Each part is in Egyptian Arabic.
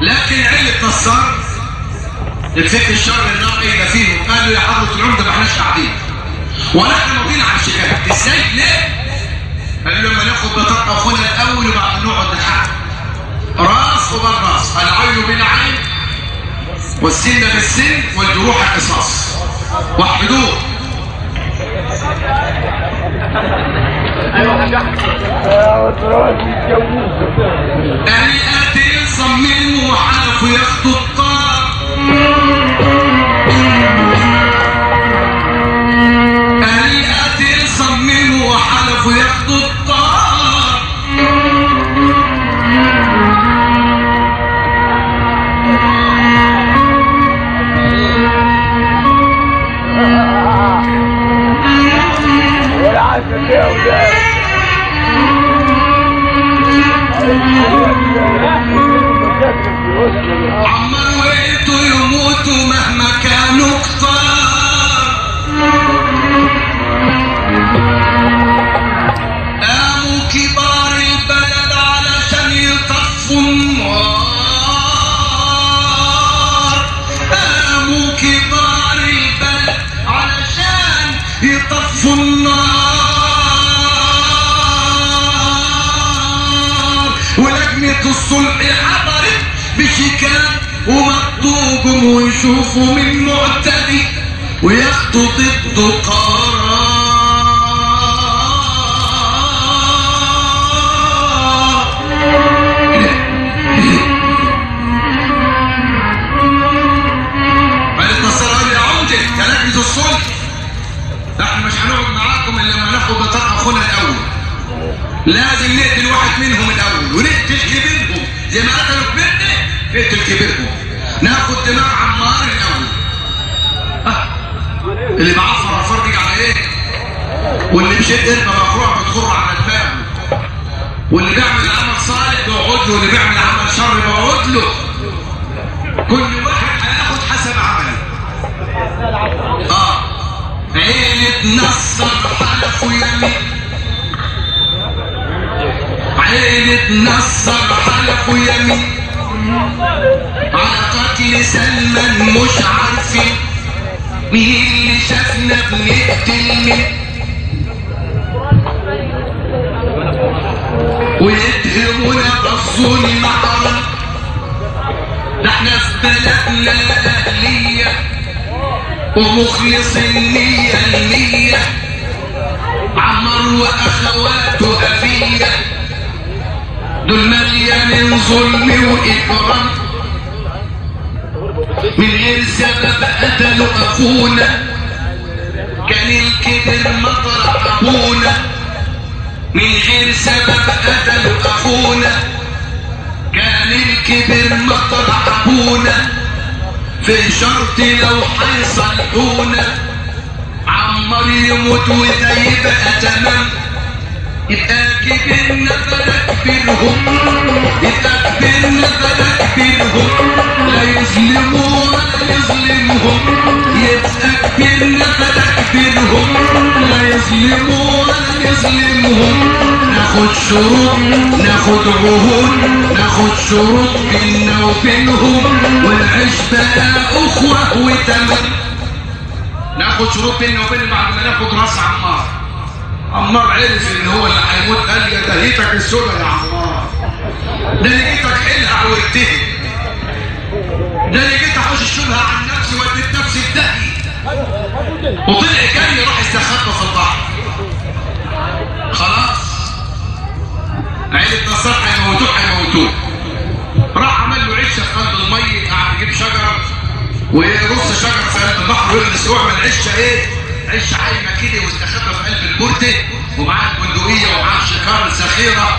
لكن علة نصار يكفيك الشر النار ايه فيهم قالوا يا حضرة العمدة ما احناش قاعدين ونحن ماضيين على الشكاية ازاي ليه؟ قالوا لما ناخد بطاقة اخونا الاول وبعد نقعد نحقق راس وبالراس العين بالعين والسن بالسن والجروح قصاص وحدوه أهل قاتل صمموا وحلفوا ياخدوا الطار أهل قاتل صمموا وحلفوا ياخدوا الطار عمر وقتوا يموتوا مهما كانوا كتار قاموا كبار البلد علشان يطفوا النار قاموا كبار البلد علشان يطفوا النار ولجنة الصلح حضرت بشكاك ومكتوبهم ويشوفوا من معتدي وياخدوا ضده قرار قالت نصر قال يا عمدة تلجنة الصلح احنا مش هنقعد معاكم الا لما ناخد بطاقة اخونا الاول لازم نقتل واحد منهم الاول ونقتل كبيرهم زي ما قتلوا كبيرنا نقتل كبيرهم ناخد دماغ عمار الاول ها اللي بعفر افرج على ايه واللي بشد قربه مفروع بتخر على دماغه واللي بيعمل عمل صالح بيقعد له واللي بيعمل عمل شر بيقعد له كل واحد هياخد حسب عمله اه عيلة نصر حلفوا يمين عيلة نصر حلفوا يمين على قتل سلمان مش عارفين مين اللي شافنا بنقتل مين ويتهمونا بالظلم حرام ده احنا في بلدنا اهليه ومخلص النية النية عمر وأخواته أبية دول مليانين ظلم وإكرام من غير سبب قتلوا أخونا كان الكبر مطرح أبونا من غير سبب قتلوا أخونا كان الكبر مطرح أبونا في شرط لو حيصلحونا عمر يموت وده يبقى تمام يبقى كبرنا فلا كبرهم يبقى كبرنا فلا كبرهم لا يظلموا ولا يظلمهم يبقى كبرنا فلا كبرهم لا يظلموا ولا يظلمهم ناخد شروط ناخد عهود ناخد شروط بينا وبينهم ونعيش بقى اخوة وتمام ناخد شروط بينا وبينهم بعد ما ناخد راس عمار عمار عرف ان هو اللي هيموت قال لي دهيتك السودا يا عمار ده اللي جيتك حلها وارتهي ده اللي جيت احوش الشبهه عن نفسي وديت نفسي في دهي وطلع جري راح يستخبى في البحر خلاص عيلة نصار هيموتوه هيموتوه راح عمل له عشه في قلب المي قعد يجيب شجره ويرص شجر في قلب البحر ويغرس يعمل عشه ايه؟ عشه عايمه كده واستخبى في قلب البرده ومعاه البندقيه ومعاه الشكار الذخيره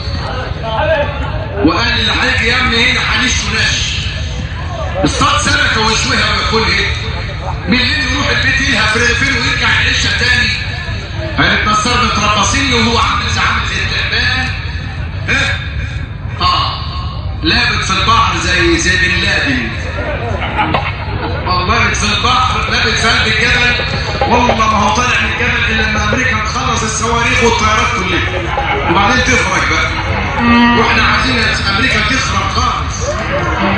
وقال اللي هيجي يا ابني هنا هنش ونش اصطاد سمكه ويشويها وياكلها بالليل يروح البيت يلهى في رغيفين ويرجع العشه تاني قالت نصار متربصين له وهو عامل زي عامل زي التعبان ها اه لابت في البحر زي زي بن لادن والله في البحر لابت في قلب الجبل والله ما هو طالع من الجبل الا لما امريكا تخلص الصواريخ والطيارات كلها وبعدين تخرج بقى واحنا عايزين امريكا تخرج خالص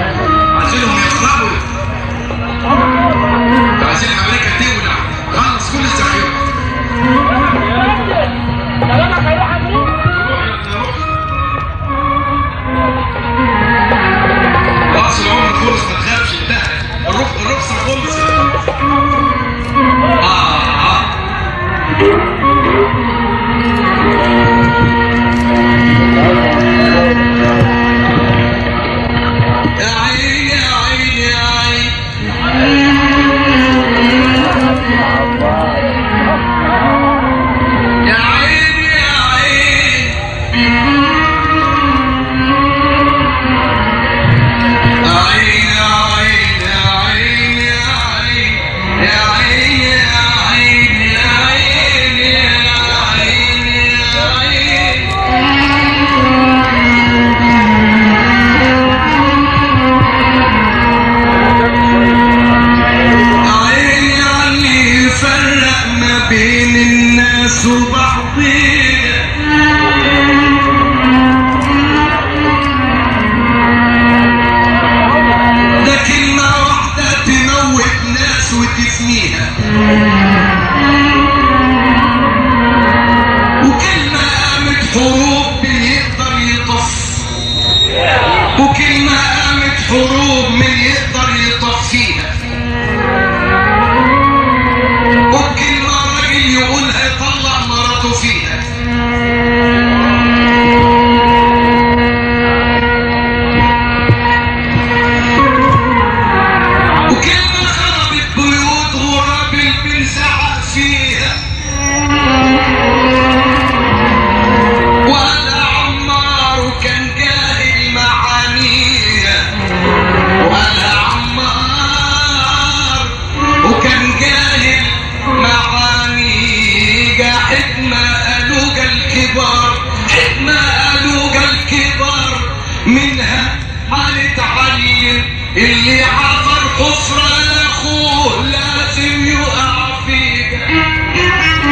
الحفرة لأخوه لازم يقع فيها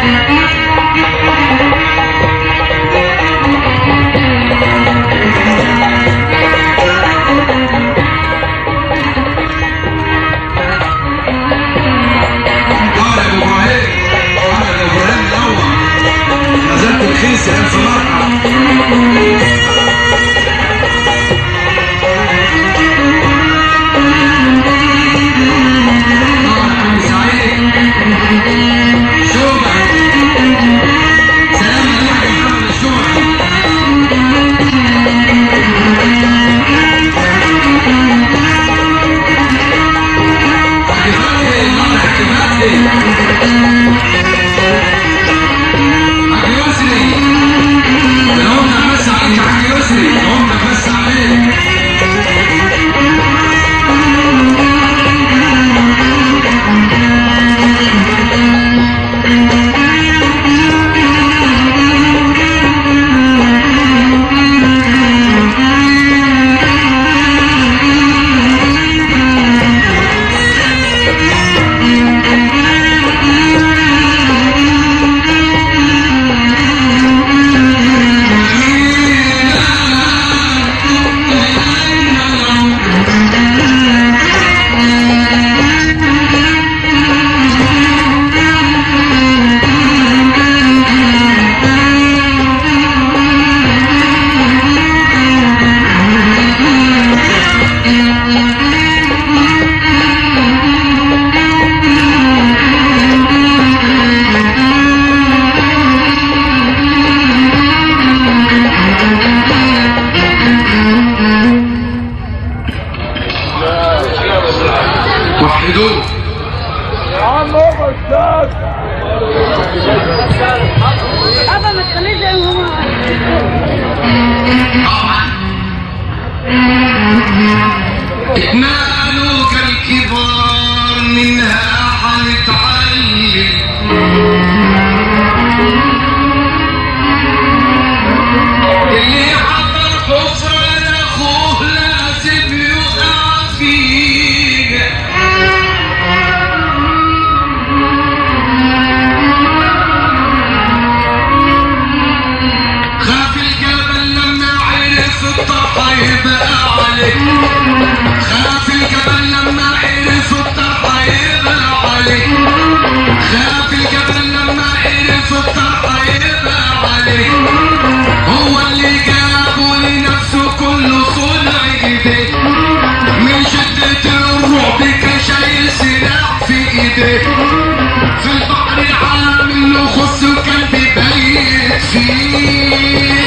قال ابو ابراهيم قال ابو ابراهيم الاول نزلت الخيس الف مرة قال عم سعيد شوبة سلام عليك يا محمد الشوبة حكي فتحي الله حكي فتحي حكي يسري العمدة بس عليك حكي يسري العمدة بس عليك وحدوه ابا ما تخليش زي ما هو طبعا اتنقلوا كالكبار منها حنتعلم اللي حضر حفرة لاخوه لازم يقع فيها خاف الجبل لما عرف الطرح يبقى عليه خاف الجبل لما عرف الطرح يبقى عليه خاف الجبل لما عرف الطرح يبقى عليه هو اللي جابه لنفسه كله صنع ايديه من شدة الرعب كان شايل سلاح في ايديه في البحر عامل له خص وكان بيبيت فيه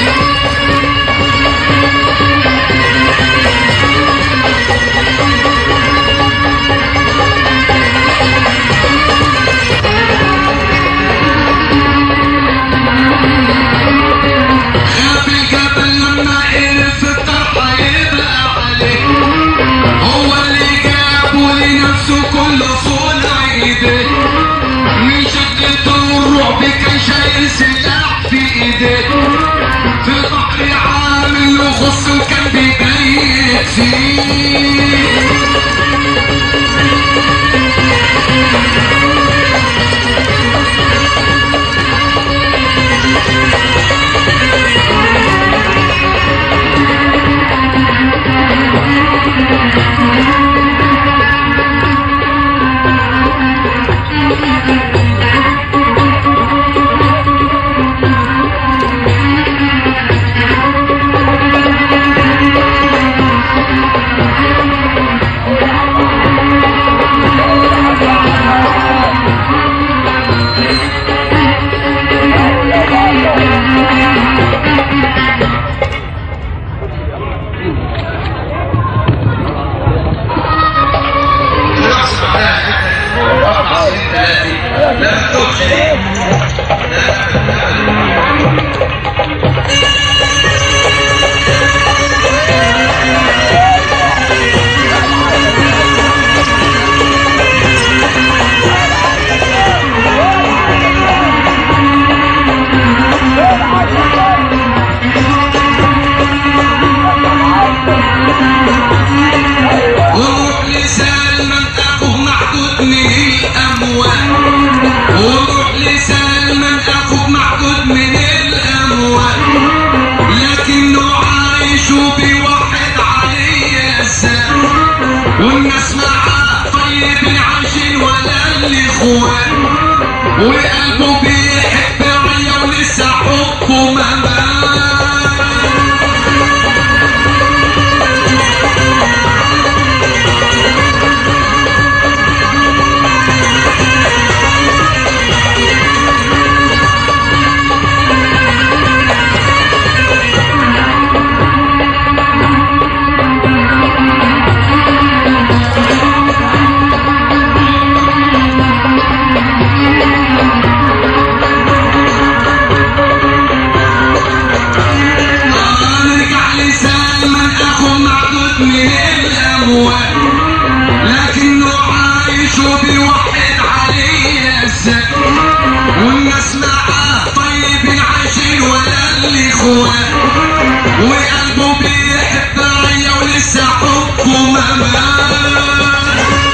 خاف الجبل لما عرف الطرح يبقى عليه هو اللي جابه لنفسه كله صنع ايديه من شدة الرعب كان شايل سلاح في ايديه في البحر عامل له خص وكان بيبيت فيه والروح لسان والناس معاه طيب عايشين ولا الاخوان وقلبه بيحب عيا ولسه حبه ما مات نرجع لسلمان اخو معدود من الاموال لكنه عايش وبيوحد عليه الزق والناس معاه طيبين عايشين ولا الاخوان وقلبه بيحب ريا ولسه حبه ما مات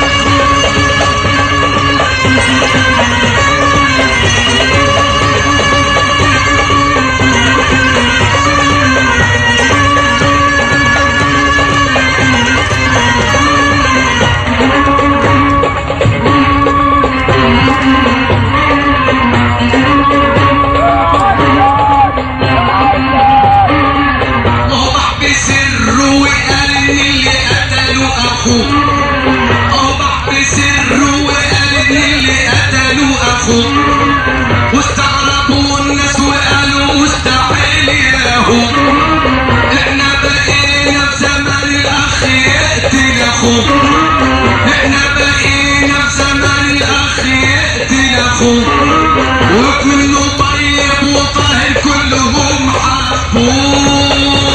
أوضح بسره وقال إن اللي قتلوا أخوه أوضح بسره وقال إن اللي قتلوا أخوه واستغربوا الناس وقالوا مستحيل ياهو إحنا بقينا في زمان الأخ يقتل أخوه إحنا بقينا في زمان الأخ يقتل أخوه وكله طيب وطاهر كلهم حبوه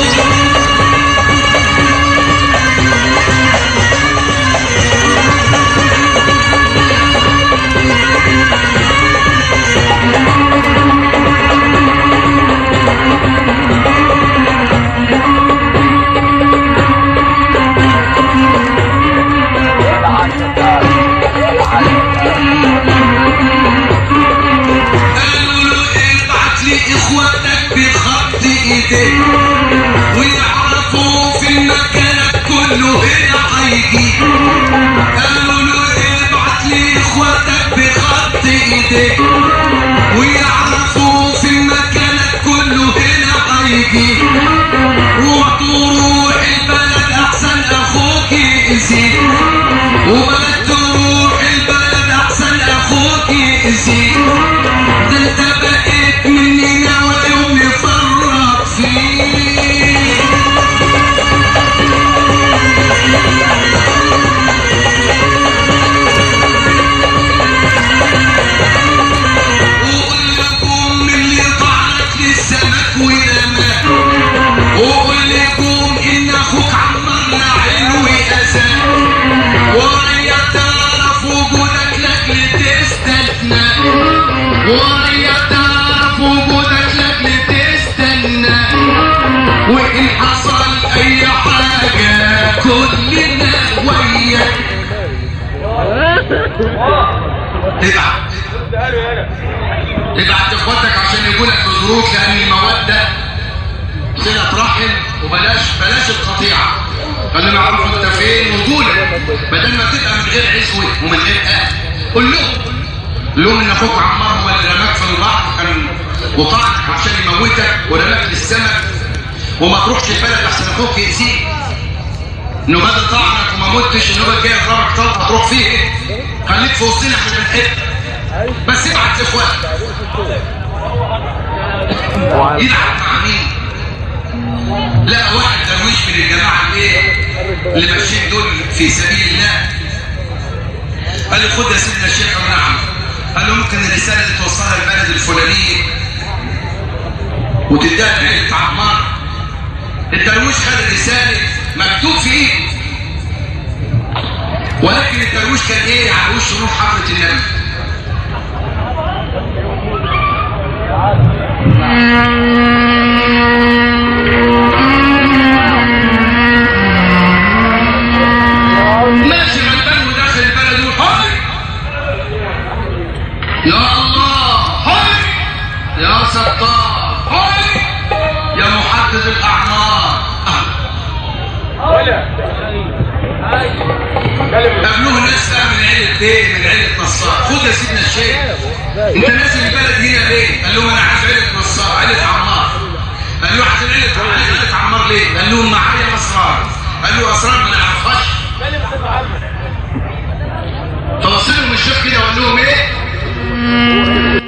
قالوا له ابعت لي اخواتك بخط ايديك ويعرفوا في المكان كله هنا هيجي قالوا له ابعت لي اخواتك بخط ايديك ويعرفوا في المكان كله هنا هيجي روحوا روح البلد احسن اخوك يأذيك وبلد تروح البلد احسن اخوك يأذيك ده انت بقيت مننا ويوم نفرط فيك وقول لكم اللي طعنك للسمك ورماك وقول لكم ان اخوك عمر لعين واذاك وهي تعرف وجودك لاجل تستثنى وهي تعرف وجودك لاجل تستنى وان حصل اي حاجه كلنا وياك ابعت ابعت اخواتك عشان يقولك بظروف لان الموده صله رحم وبلاش بلاش القطيعه خلينا نعرف انت فين وقولك بدل ما تبقى من غير عزوه ومن غير اهل قول لهم قول لهم ان اخوك عمار هو اللي رماك في البحر كان وطعنك عشان يموتك ورماك للسمك وما تروحش البلد احسن اخوك يأذيك انه بدل طعنك وما متش النوبه الجايه تضربك طلقه تروح فيه ايه؟ خليك في وسطنا احنا بنحبك بس ابعت لاخواتك يلعب مع مين؟ لا واحد درويش من الجماعه الايه؟ اللي ماشيين دول في سبيل الله قال له خد يا سيدنا الشيخ قال نعم قال له ممكن الرساله دي توصلها البلد الفلانيه وتديها لعيله عمار الدرويش خد الرساله مكتوب في ايده ولكن الدرويش كان ايه على وش روح حضره النبي ماشي غلبان وداخل البلد يقول هاي يا الله هاي يا ستار هاي يا محدد الاعمار أهلا. انت نازل البلد هنا ليه قال لهم انا عايز عيله نصار عيله عمار قال له عايز عيله عايز عيله عمار ليه قال لهم معايا اسرار قال له اسرار ما نعرفهاش فوصلهم الشيخ كده وقال لهم ايه